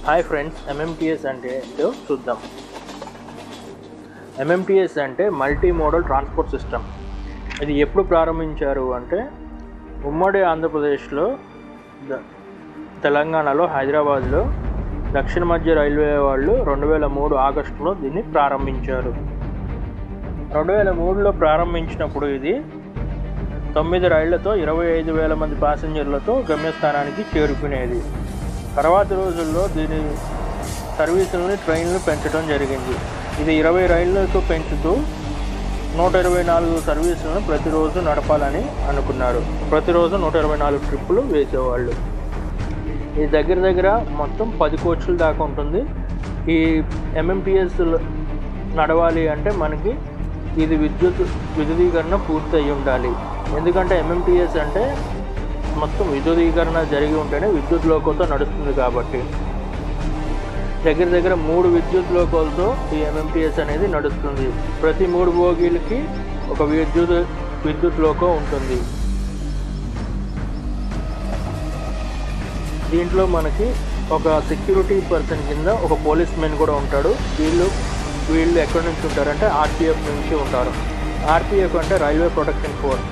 hi friends MMTS అంటే ఏంటో చూద్దాం ఎంఎంటీఎస్ అంటే మల్టీ మోడల్ ట్రాన్స్పోర్ట్ సిస్టమ్ ఇది ఎప్పుడు ప్రారంభించారు అంటే ఉమ్మడి ఆంధ్రప్రదేశ్లో ద- తెలంగాణలో హైదరాబాద్లో దక్షిణ మధ్య రైల్వే వాళ్ళు రెండు వేల మూడు ఆగస్టులో దీన్ని ప్రారంభించారు రెండు వేల మూడులో ప్రారంభించినప్పుడు ఇది తొమ్మిది రైళ్లతో ఇరవై ఐదు వేల మంది ప్యాసింజర్లతో గమ్యస్థానానికి చేరుకునేది తర్వాత రోజుల్లో దీని సర్వీసులని ట్రైన్లు పెంచడం జరిగింది ఇది ఇరవై రైళ్లతో పెంచుతూ నూట ఇరవై నాలుగు సర్వీసులను ప్రతిరోజు నడపాలని అనుకున్నారు ప్రతిరోజు నూట ఇరవై నాలుగు ట్రిప్పులు వేసేవాళ్ళు ఇది దగ్గర దగ్గర మొత్తం పది కోచ్ల దాకా ఉంటుంది ఈ ఎంఎంటీఎస్ నడవాలి అంటే మనకి ఇది విద్యుత్ విద్యుదీకరణ పూర్తి అయి ఉండాలి ఎందుకంటే ఎంఎంటీఎస్ అంటే మొత్తం విద్యుదీకరణ జరిగి ఉంటేనే విద్యుత్ లోకోతో నడుస్తుంది కాబట్టి దగ్గర దగ్గర మూడు విద్యుత్ లోకోలతో ఈ ఎంఎంటీఎస్ అనేది నడుస్తుంది ప్రతి మూడు బోగీలకి ఒక విద్యుత్ విద్యుత్ లోకో ఉంటుంది దీంట్లో మనకి ఒక సెక్యూరిటీ పర్సన్ కింద ఒక పోలీస్ మెన్ కూడా ఉంటాడు వీళ్ళు వీళ్ళు ఎక్కడి నుంచి ఉంటారంటే ఆర్పిఎఫ్ నుంచి ఉంటారు ఆర్పిఎఫ్ అంటే railway protection force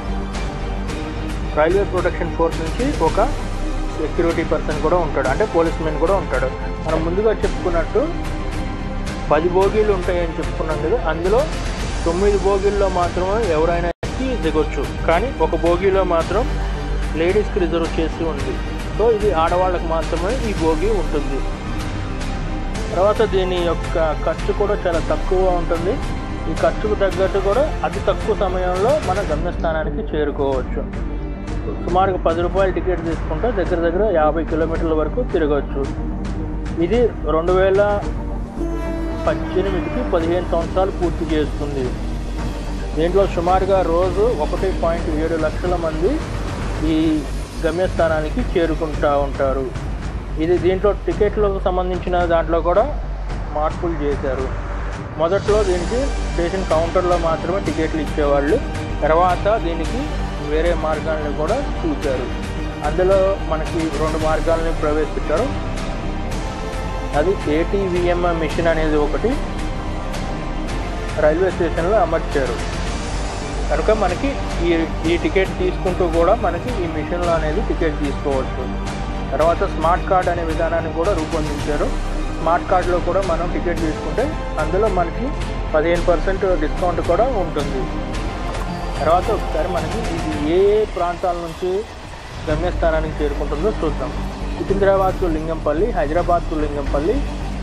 railway protection force నుంచి ఒక సెక్యూరిటీ పర్సన్ కూడా ఉంటాడు అంటే పోలీస్ మెన్ కూడా ఉంటాడు మనం ముందుగా చెప్పుకున్నట్టు పది బోగీలు ఉంటాయని చెప్పుకున్నాం కదా అందులో తొమ్మిది బోగీల్లో మాత్రమే ఎవరైనా ఎక్కి దిగొచ్చు కానీ ఒక బోగీలో మాత్రం లేడీస్కి రిజర్వ్ చేసి ఉంది సో ఇది ఆడవాళ్ళకి మాత్రమే ఈ బోగి ఉంటుంది తర్వాత దీని యొక్క ఖర్చు కూడా చాలా తక్కువ ఉంటుంది ఈ ఖర్చుకు తగ్గట్టు కూడా అతి తక్కువ సమయంలో మన గమ్యస్థానానికి చేరుకోవచ్చు సుమారుగా పది రూపాయల టికెట్ తీసుకుంటే దగ్గర దగ్గర యాభై కిలోమీటర్ల వరకు తిరగవచ్చు ఇది రెండు వేల పద్దెనిమిదికి పదిహేను సంవత్సరాలు పూర్తి చేస్తుంది దీంట్లో సుమారుగా రోజు ఒకటి పాయింట్ ఏడు లక్షల మంది ఈ గమ్యస్థానానికి చేరుకుంటూ ఉంటారు ఇది దీంట్లో టికెట్లకు సంబంధించిన దాంట్లో కూడా మార్పులు చేశారు మొదట్లో దీనికి స్టేషన్ కౌంటర్లో మాత్రమే టికెట్లు ఇచ్చేవాళ్ళు తర్వాత దీనికి వేరే మార్గాలను కూడా చూశారు అందులో మనకి రెండు మార్గాలని ప్రవేశపెట్టారు అది ఏటీవీఎం మిషన్ అనేది ఒకటి రైల్వే స్టేషన్లో అమర్చారు కనుక మనకి ఈ ఈ టికెట్ తీసుకుంటూ కూడా మనకి ఈ మిషన్లో అనేది టికెట్ తీసుకోవచ్చు తర్వాత స్మార్ట్ కార్డ్ అనే విధానాన్ని కూడా రూపొందించారు స్మార్ట్ కార్డులో కూడా మనం టికెట్ తీసుకుంటే అందులో మనకి పదిహేను పర్సెంట్ డిస్కౌంట్ కూడా ఉంటుంది తర్వాత ఒకసారి మనకి ఇది ఏ ఏ ప్రాంతాల నుంచి గమ్యస్థానానికి చేరుకుంటుందో చూద్దాం Secunderabad to Lingampally Hyderabad to Lingampally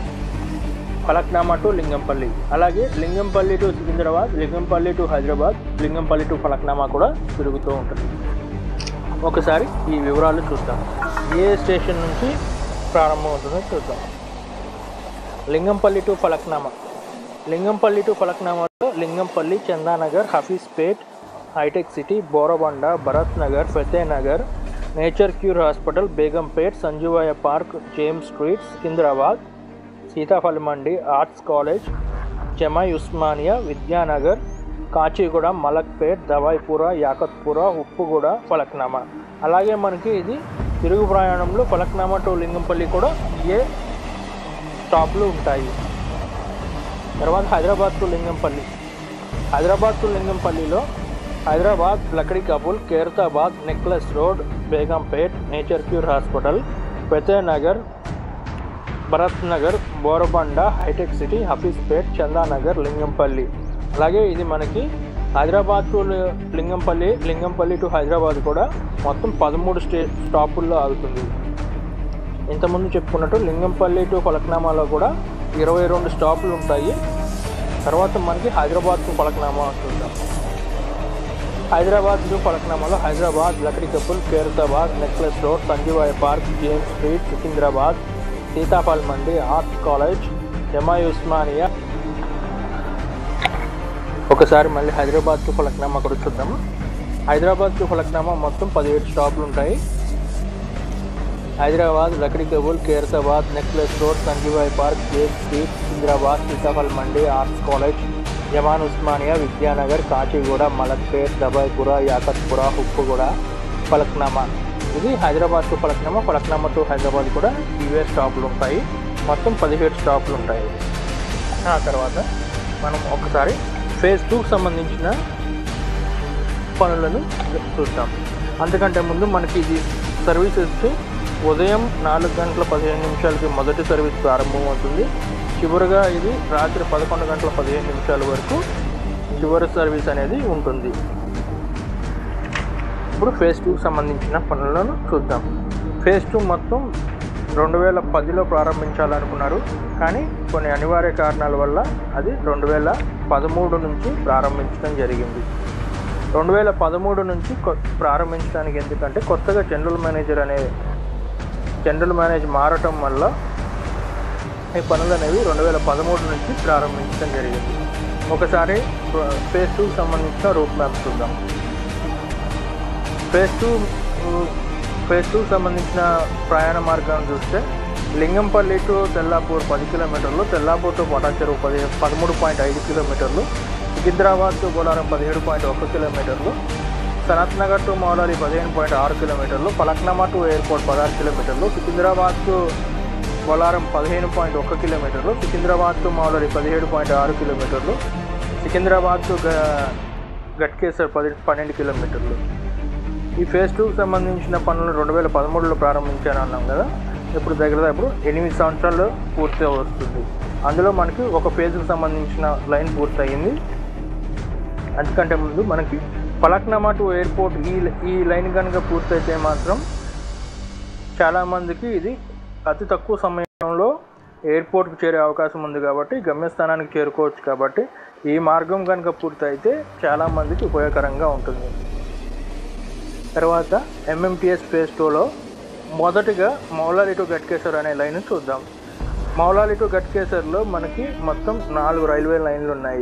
Falaknuma to Lingampally అలాగే Lingampally to Secunderabad Lingampally to Hyderabad Lingampally to Falaknuma కూడా తిరుగుతూ ఉంటుంది ఒకసారి ఈ వివరాలు చూద్దాం ఏ స్టేషన్ నుంచి ప్రారంభమవుతుందో చూద్దాం లింగంపల్లి టు ఫలక్నామా లింగంపల్లి టు ఫలక్నామాలో Lingampally Chandanagar Hafeezpet Hitech City Borabanda Bharat Nagar Fateh Nagar Nature Cure Hospital Begumpet Sanjeevaiah Park James Street Secunderabad Sitaphal Mandi Arts College Jamai Osmania Vidyanagar Kacheguda Malakpet Dabirpura Yakutpura Uppuguda Falaknuma అలాగే మనకి ఇది తిరుగు ప్రయాణంలో ఫలక్నామా టు లింగంపల్లి కూడా ఏ స్టాప్లు ఉంటాయి తర్వాత హైదరాబాద్ టు లింగంపల్లి హైదరాబాద్ టు లింగంపల్లిలో Hyderabad Lakdi Kapul Khairatabad Necklace Road Begumpet Nature Cure Hospital Fatehnagar Bharat Nagar Borabanda Hitech City Hafeezpet Chandanagar Lingampally అలాగే ఇది మనకి హైదరాబాద్ టు లి- లింగంపల్లి లింగంపల్లి టు హైదరాబాద్ కూడా మొత్తం పదమూడు స్టే స్టాపుల్లో ఆగుతుంది ఇంతకుముందు చెప్పుకున్నట్టు లింగంపల్లి టు ఫలక్నామాలో కూడా ఇరవై రెండు స్టాపులు ఉంటాయి తర్వాత మనకి హైదరాబాద్ టు ఫలక్నామా చూద్దాం హైదరాబాద్ టు ఫలక్నామాలో Hyderabad Lakdi Kapul Khairatabad Necklace Road Sanjeevaiah Park James Street Secunderabad Sitaphal Mandi Arts College Jamai Osmania ఒకసారి మళ్ళీ హైదరాబాద్ టు ఫలక్నామా కూడా చూద్దాము హైదరాబాద్ టు ఫలక్నామా మొత్తం పదిహేడు స్టాపులు ఉంటాయి Hyderabad Lakdi Kapul Khairatabad Necklace Road Sanjeevaiah Park James Street Secunderabad Sitaphal Mandi Arts College Jamai Osmania Vidyanagar Kacheguda Malakpet Dabirpura Yakutpura Uppuguda Falaknuma ఇది హైదరాబాద్ టు ఫలక్నామా ఫలక్నామా టు హైదరాబాద్ కూడా ఇవే స్టాపులు ఉంటాయి మొత్తం పదిహేడు స్టాప్లు ఉంటాయి ఆ తర్వాత మనం ఒకసారి ఫేజ్ టూకి సంబంధించిన పనులను చూద్దాం అంతకంటే ముందు మనకి ఇది సర్వీసెస్ ఉదయం నాలుగు గంటల పదిహేను నిమిషాలకి మొదటి సర్వీస్ ప్రారంభమవుతుంది చివరిగా ఇది రాత్రి పదకొండు గంటల పదిహేను నిమిషాల వరకు చివరి సర్వీస్ అనేది ఉంటుంది ఇప్పుడు ఫేజ్ టూకి సంబంధించిన పనులను చూద్దాం ఫేజ్ టూ మొత్తం రెండు వేల పదిలో ప్రారంభించాలనుకున్నారు కానీ కొన్ని అనివార్య కారణాల వల్ల అది రెండు వేల పదమూడు నుంచి ప్రారంభించడం జరిగింది రెండు వేల పదమూడు నుంచి కొ- ప్రారంభించడానికి ఎందుకంటే కొత్తగా జనరల్ మేనేజర్ అనే జనరల్ మేనేజర్ మారటం వల్ల ఈ పనులు అనేవి రెండు వేల పదమూడు నుంచి ప్రారంభించడం జరిగింది ఒకసారి ఫేజ్ టూకి సంబంధించిన రూట్ మ్యాప్ చూద్దాం ఫేజ్ టూ ఫేజ్ టూకి సంబంధించిన ప్రయాణ మార్గాన్ని చూస్తే లింగంపల్లి టు తెల్లాపూర్ పది కిలోమీటర్లు తెల్లాపూర్ టు పటాచెరువు పది పదమూడు పాయింట్ ఐదు కిలోమీటర్లు సికింద్రాబాద్ టు బోలారం పదిహేడు పాయింట్ ఒక కిలోమీటర్లు సనత్ నగర్ టు మౌలాలి పదిహేను పాయింట్ ఆరు కిలోమీటర్లు పలక్నామా టు ఎయిర్పోర్ట్ పదహారు కిలోమీటర్లు సికింద్రాబాద్ టు బొలారం పదిహేను పాయింట్ ఒక కిలోమీటర్లు సికింద్రాబాద్ టు మౌలాలి పదిహేడు పాయింట్ ఆరు కిలోమీటర్లు సికింద్రాబాద్ టు గ- గట్కేసర్ పది పన్నెండు కిలోమీటర్లు ఈ ఫేజ్ టూకి సంబంధించిన పనులు రెండు వేల పదమూడులో ప్రారంభించాను అన్నాం కదా ఇప్పుడు దగ్గర ఇప్పుడు ఎనిమిది సంవత్సరాలు పూర్తి వస్తుంది అందులో మనకి ఒక ఫేజ్కి సంబంధించిన లైన్ పూర్తయింది అంతకంటే ముందు మనకి పలక్నామా టు ఎయిర్పోర్ట్ ఈ ఈ లైన్ కనుక పూర్తయితే మాత్రం చాలామందికి ఇది అతి తక్కువ సమయంలో ఎయిర్పోర్ట్కి చేరే అవకాశం ఉంది కాబట్టి గమ్యస్థానానికి చేరుకోవచ్చు కాబట్టి ఈ మార్గం కనుక పూర్తయితే చాలామందికి ఉపయోగకరంగా ఉంటుంది తర్వాత ఎంఎంటీఎస్ ఫేజ్ టూలో మొదటిగా మౌలాలి టు గట్కేసర్ అనే లైన్ చూద్దాం మౌలాలి టు గట్కేసర్లో మనకి మొత్తం నాలుగు రైల్వే లైన్లు ఉన్నాయి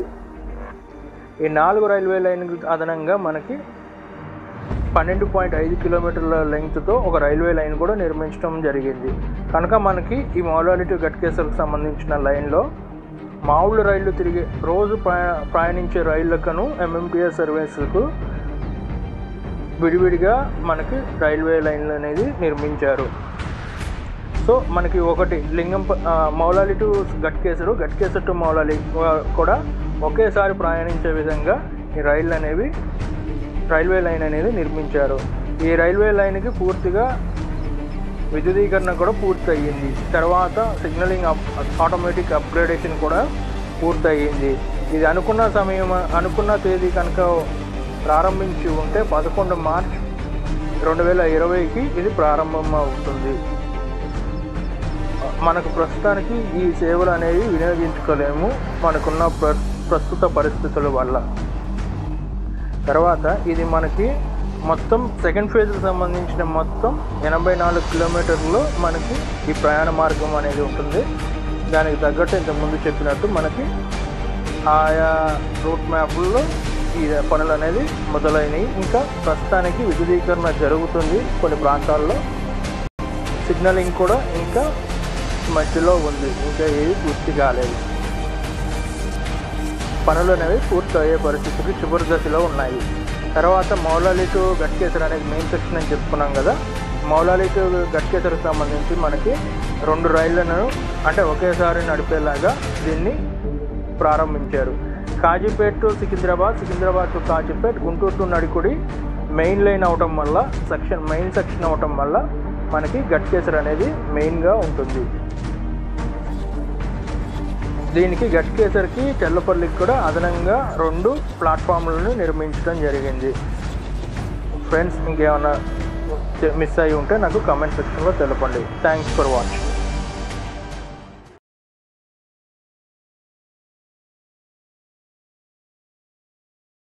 ఈ నాలుగు రైల్వే లైన్ అదనంగా మనకి పన్నెండు పాయింట్ ఐదు కిలోమీటర్ల లెంగ్త్తో ఒక రైల్వే లైన్ కూడా నిర్మించడం జరిగింది కనుక మనకి ఈ మౌలాలి టు గట్కేసర్కి సంబంధించిన లైన్లో మామూలు రైళ్లు తిరిగే రోజు ప్రయా ప్రయాణించే రైళ్లకును ఎంఎంటీఎస్ సర్వీసులకు విడివిడిగా మనకి రైల్వే లైన్లు అనేది నిర్మించారు సో మనకి ఒకటి లింగం మౌలాలి టు గట్కేసరు గట్కేసర్ టు మౌలాలి ఆ, కూడా ఒకేసారి ప్రయాణించే విధంగా ఈ రైళ్ళు అనేవి రైల్వే లైన్ అనేది నిర్మించారు ఈ రైల్వే లైన్కి పూర్తిగా విద్యుదీకరణ కూడా పూర్తి అయ్యింది తర్వాత సిగ్నలింగ్ అప్ ఆటోమేటిక్ అప్గ్రేడేషన్ కూడా పూర్తయింది ఇది అనుకున్న సమయం అనుకున్న తేదీ కనుక ప్రారంభించి ఉంటే పదకొండు మార్చ్ రెండు వేల ఇరవైకి ఇది ప్రారంభం అవుతుంది మనకు ప్రస్తుతానికి ఈ సేవలు అనేవి వినియోగించుకోలేము మనకున్న ప్ర ప్రస్తుత పరిస్థితుల వల్ల తర్వాత ఇది మనకి మొత్తం సెకండ్ ఫేజ్కి సంబంధించిన మొత్తం ఎనభై నాలుగు కిలోమీటర్లు మనకి ఈ ప్రయాణ మార్గం అనేది ఉంటుంది దానికి తగ్గట్టు ఇంతకుముందు చెప్పినట్టు మనకి ఆయా రూట్ మ్యాప్ల్లో ఈ పనులు అనేది మొదలైనవి ఇంకా ప్రస్తుతానికి విద్యుదీకరణ జరుగుతుంది కొన్ని ప్రాంతాల్లో సిగ్నలింగ్ కూడా ఇంకా మధ్యలో ఉంది ఇంకా ఏది పూర్తి కాలేదు పనులు అనేవి పూర్తి అయ్యే పరిస్థితికి చివరి దశలో ఉన్నాయి తర్వాత మౌలాలి టు గట్కేసర్ అనేది మెయిన్ సెక్షన్ అని చెప్పుకున్నాం కదా మౌలాలి టు గట్కేసర్కి సంబంధించి మనకి రెండు రైళ్లను అంటే ఒకేసారి నడిపేలాగా దీన్ని ప్రారంభించారు Kazipet to Secunderabad Secunderabad to Kazipet Guntur to Nadikudi main line అవటం వల్ల సెక్షన్ మెయిన్ సెక్షన్ అవటం వల్ల మనకి గట్కేసర్ అనేది మెయిన్గా ఉంటుంది దీనికి గట్కేసర్కి చెల్లపల్లికి కూడా అదనంగా రెండు ప్లాట్ఫామ్లను నిర్మించడం జరిగింది ఫ్రెండ్స్ ఇంకేమైనా మిస్ అయి ఉంటే నాకు కామెంట్ సెక్షన్లో తెలపండి థ్యాంక్స్ ఫర్ వాచింగ్